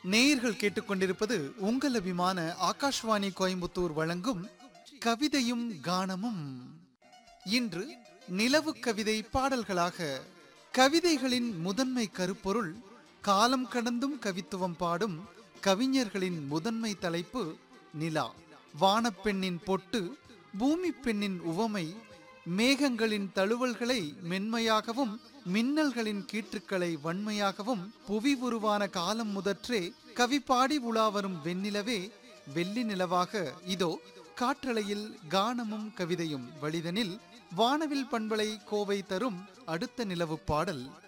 நேயர்கள் கேட்டுக்கொண்டிருப்பது உங்கள் அபிமான ஆகாஷ்வாணி கோயம்புத்தூர் வழங்கும் கவிதையும் கானமும் இன்று நிலவு கவிதை பாடல்களாக கவிதைகளின் முதன்மை கருப்பொருள் காலம் கடந்தும் கவித்துவம் பாடும் கவிஞர்களின் முதன்மை தலைப்பு நிலா வானப்பெண்ணின் பொட்டு பூமி பெண்ணின் உவமை மேகங்களின் தழுவல்களை மென்மையாகவும் மின்னல்களின் கீற்றுக்களை வன்மையாகவும் புவி உருவான காலம் முதற்றே கவி பாடி உலாவரும் வெண்ணிலவே வெள்ளி நிலவாக இதோ காற்றலையில் கானமும் கவிதையும் வழிதனில் வானவில் பண்பலை கோவை தரும் அடுத்த நிலவு பாடல்